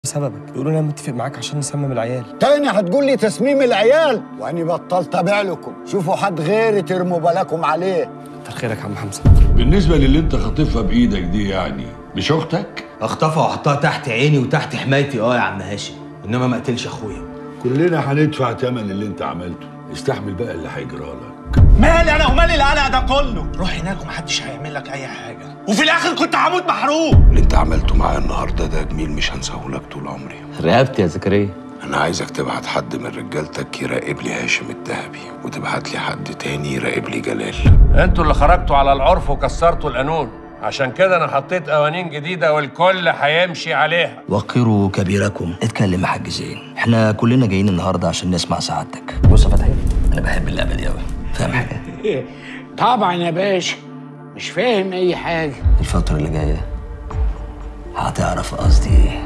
بسببك بيقولوا انا متفق معاك عشان نسمم العيال تاني هتقول لي تسميم العيال واني بطلت ابيع لكم شوفوا حد غيري ترموا بالكم عليه كتر خيرك يا عم حمزه بالنسبة للي انت خاطفها بايدك دي يعني مش اختك؟ اخطفها واحطها تحت عيني وتحت حمايتي اه يا عم هاشم انما ما اقتلش اخويا كلنا هندفع تمن اللي انت عملته استحمل بقى اللي هيجرالك مالي انا ومالي القلق ده كله روح هناك ومحدش هيعمل لك اي حاجه وفي الاخر كنت هموت محروق اللي انت عملته معايا النهارده ده جميل مش هنساهولك طول عمري رقبتي يا زكريا انا عايزك تبعت حد من رجالتك يراقب لي هاشم الذهبي وتبعت لي حد تاني يراقب لي جلال انتوا اللي خرجتوا على العرف وكسرتوا القانون عشان كده انا حطيت قوانين جديده والكل هيمشي عليها وقروا كبيركم اتكلم يا حاج زين احنا كلنا جايين النهارده عشان نسمع سعادتك بص يا فتحي انا بحب اللعبه دي قوي فاهم حاجه طبعا يا باشا مش فاهم اي حاجه الفتره اللي جايه هتعرف قصدي ايه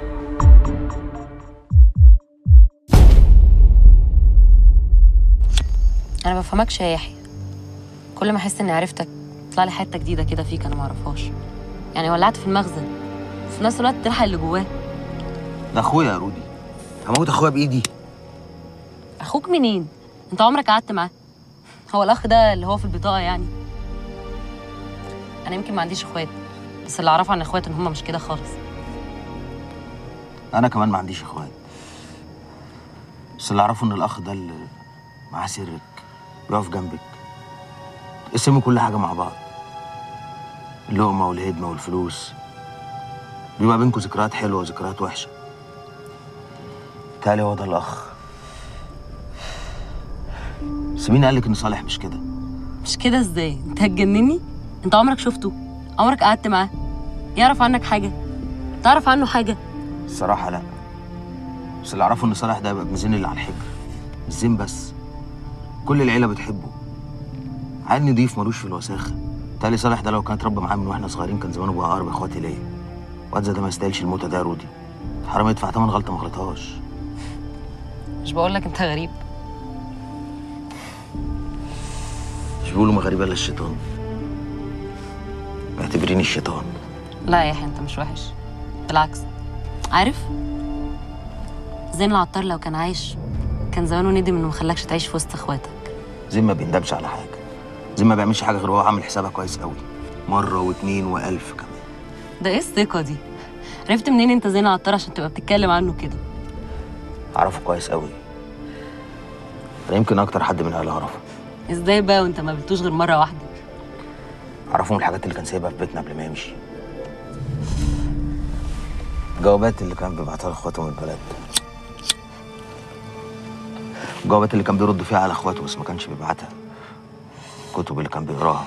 انا ما بفهمكش يا يحيى كل ما احس اني عرفتك تطلع لي حته جديده كده فيك انا ما اعرفهاش يعني ولعت في المخزن وفي نفس الوقت تلحق اللي جواه ده اخويا يا رودي هموت اخويا بايدي اخوك منين انت عمرك قعدت معاه هو الاخ ده اللي هو في البطاقه يعني انا يمكن ما عنديش اخوات بس اللي اعرفه عن اخواتي ان هم مش كده خالص انا كمان ما عنديش اخوات بس اللي اعرفه ان الاخ ده اللي معاه سرك بيقف جنبك قسموا كل حاجه مع بعض اللقمه والهدمه والفلوس بيبقى بينكم ذكريات حلوه وذكريات وحشه تالي هو ده الاخ بس مين قالك ان صالح مش كده مش كده ازاي انت هتجنني انت عمرك شفته عمرك قعدت معاه يعرف عنك حاجه تعرف عنه حاجه الصراحه لا بس اللي اعرفه ان صالح ده يبقى ابن زين اللي على الحجر مش زين بس كل العيله بتحبه عيل نضيف ملوش في الوساخه تالي صالح ده لو كان اتربى معاه من واحنا صغيرين كان زمانه بقى اقرب اخواتي ليا واد زي ده ما يستاهلش الموتة ده يا رودي حرام يدفع تمن غلطه ما غلطهاش مش بقول لك انت غريب مش بيقولوا ما غريبه الا الشيطان اعتبريني الشيطان لا يا يحيى انت مش وحش بالعكس عارف زين العطار لو كان عايش كان زمانه ندم انه مخلاكش تعيش في وسط اخواتك زين ما بيندمش على حاجه زين ما بيعملش حاجه غير وهو عامل حسابها كويس قوي مره واتنين والف كمان ده ايه الثقه دي عرفت منين انت زين العطار عشان تبقى بتتكلم عنه كده اعرفه كويس قوي انا يمكن اكتر حد من اهلي اعرفه ازاي بقى وانت ما قابلتوش غير مره واحده اعرفه من الحاجات اللي كان سايبها في بيتنا قبل ما يمشي الجوابات اللي كان بيبعتها لاخواته من البلد الجوابات اللي كان بيرد فيها على اخواته بس ما كانش بيبعتها الكتب اللي كان بيقراها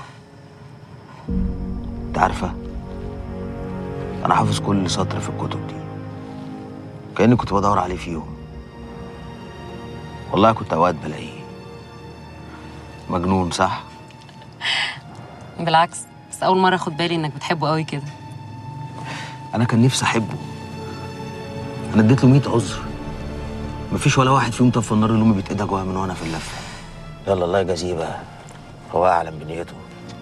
انت عارفه انا حافظ كل سطر في الكتب دي كاني كنت بدور عليه في يوم والله كنت اوقات بلاقيه مجنون صح بالعكس بس اول مره اخد بالي انك بتحبه قوي كده انا كان نفسي احبه انا اديت له 100 عذر مفيش ولا واحد فيهم طفى النار اللي امي بتقدها جواها من وانا في اللفه يلا الله يجازيه بقى هو اعلم بنيته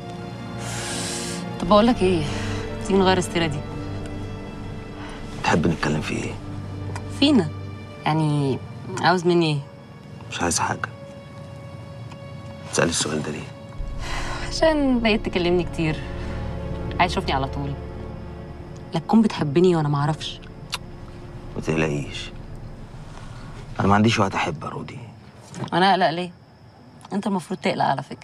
طب بقول لك ايه تيجي نغير السيره دي تحب نتكلم في ايه فينا يعني عاوز مني ايه مش عايز حاجه تسالي السؤال ده ليه عشان بقيت تكلمني كتير عايز تشوفني على طول لا تكون بتحبني وانا معرفش ما تقلقيش انا ما عنديش وقت احب يا رودي انا اقلق ليه انت المفروض تقلق على فكره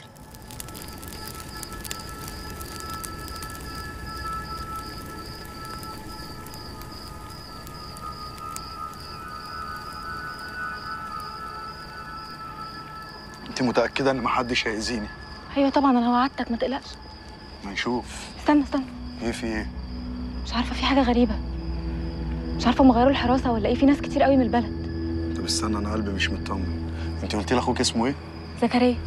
انت متأكدة ان محدش هيأذيني ايوه طبعا انا وعدتك ما تقلقش ما نشوف استنى استنى ايه في ايه مش عارفه في حاجه غريبه مش عارفه هم غيروا الحراسه ولا ايه في ناس كتير قوي من البلد طب استنى انا قلبي مش مطمن انت قلتي لي اخوك اسمه ايه زكريا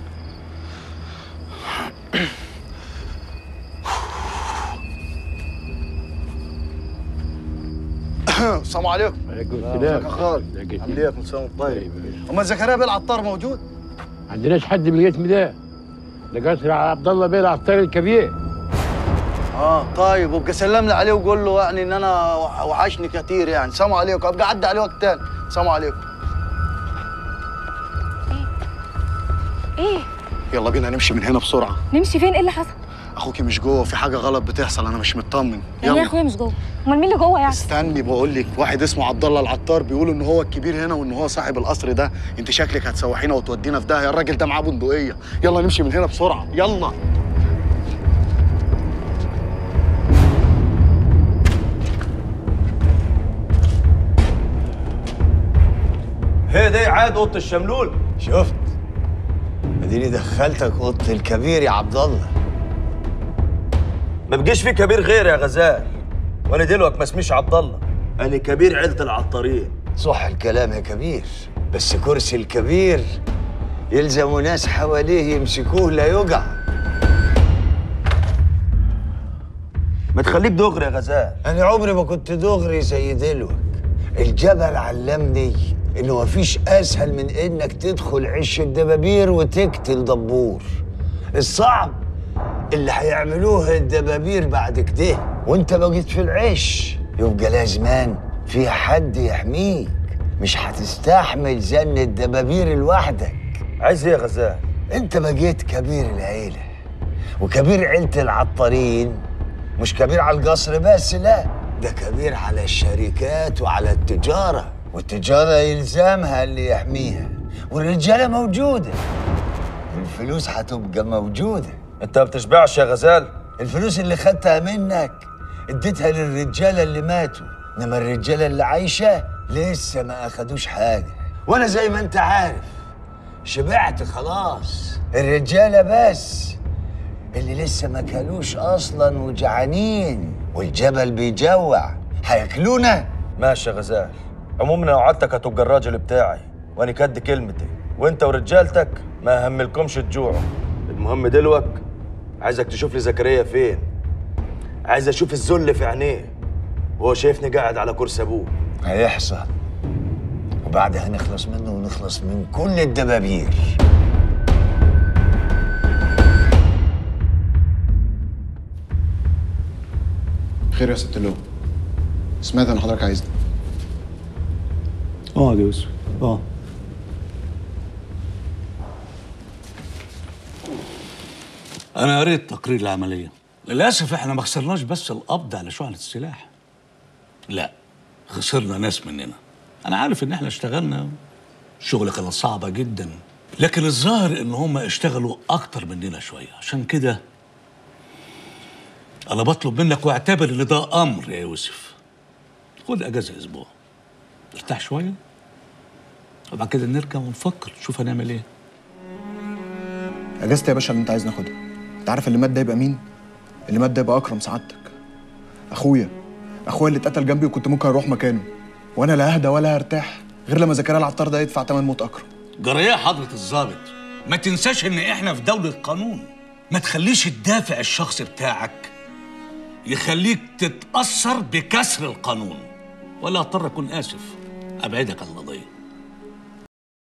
السلام عليكم عليكم ازيك يا خالد عامل ايه كل سنه وانت طيب امال زكريا بيه العطار موجود عندناش حد بالاسم ده ده قصر عبد الله بيه العطار الكبير اه طيب وابقى سلم لي عليه وقول له يعني ان انا وح- وحشني كتير يعني سلام عليكم ابقى عدى عليه وقت تاني سلام عليكم ايه يلا بينا نمشي من هنا بسرعه نمشي فين ايه اللي حصل اخوكي مش جوه في حاجه غلط بتحصل انا مش مطمن يعني ايه يا يلا اخويا مش جوه امال مين اللي جوه يعني استني بقول لك واحد اسمه عبد الله العطار بيقول ان هو الكبير هنا وان هو صاحب القصر ده انت شكلك هتسوحينا وتودينا في داهيه الراجل ده معاه بندقيه يلا نمشي من هنا بسرعه يلا هي دي عاد اوضه الشملول شفت اديني دخلتك اوضه الكبير يا عبد الله ما بقيش في كبير غير يا غزال وانا دلوقتي ما اسميش عبد الله انا كبير عيله العطارين صح الكلام يا كبير بس كرسي الكبير يلزم ناس حواليه يمسكوه لا يقع ما تخليك دغري يا غزال انا عمري ما كنت دغري زي دلوك الجبل علمني انه مفيش اسهل من انك تدخل عش الدبابير وتقتل دبور الصعب اللي هيعملوه الدبابير بعد كده وانت بقيت في العش يبقى لازمان في حد يحميك مش هتستحمل زن الدبابير لوحدك عايز ايه يا غزال انت بقيت كبير العيلة وكبير عيلة العطارين مش كبير على القصر بس لا ده كبير على الشركات وعلى التجارة والتجارة يلزمها اللي يحميها والرجالة موجودة الفلوس هتبقى موجودة انت ما بتشبعش يا غزال الفلوس اللي خدتها منك اديتها للرجالة اللي ماتوا انما الرجالة اللي عايشة لسه ما اخدوش حاجة وانا زي ما انت عارف شبعت خلاص الرجالة بس اللي لسه ما كلوش اصلا وجعانين والجبل بيجوع هياكلونا ماشي يا غزال عموما لو وعدتك هتبقى الراجل بتاعي وانا كد كلمتي وانت ورجالتك ما هملكمش تجوعوا المهم دلوقت عايزك تشوف لي زكريا فين عايز اشوف الذل في عينيه وهو شايفني قاعد على كرسي ابوه هيحصل وبعدها نخلص منه ونخلص من كل الدبابير خير يا ست اللو سمعت ان حضرتك عايزني اقعد يا يوسف اقعد انا قريت تقرير العمليه للاسف احنا ما خسرناش بس القبض على شحنه السلاح لا خسرنا ناس مننا انا عارف ان احنا اشتغلنا الشغل كانت صعبه جدا لكن الظاهر ان هم اشتغلوا اكتر مننا شويه عشان كده انا بطلب منك واعتبر ان ده امر يا يوسف خد اجازه اسبوع ارتاح شويه وبعد كده نرجع ونفكر نشوف هنعمل ايه اجازتي يا باشا اللي انت عايز ناخدها انت عارف اللي مات ده يبقى مين اللي مات ده يبقى اكرم سعادتك اخويا اخويا اللي اتقتل جنبي وكنت ممكن اروح مكانه وانا لا اهدى ولا هرتاح غير لما زكريا العطار ده يدفع ثمن موت اكرم جريه حضرة الضابط ما تنساش ان احنا في دولة قانون ما تخليش الدافع الشخصي بتاعك يخليك تتأثر بكسر القانون ولا اضطر اكون اسف ابعدك عن القضية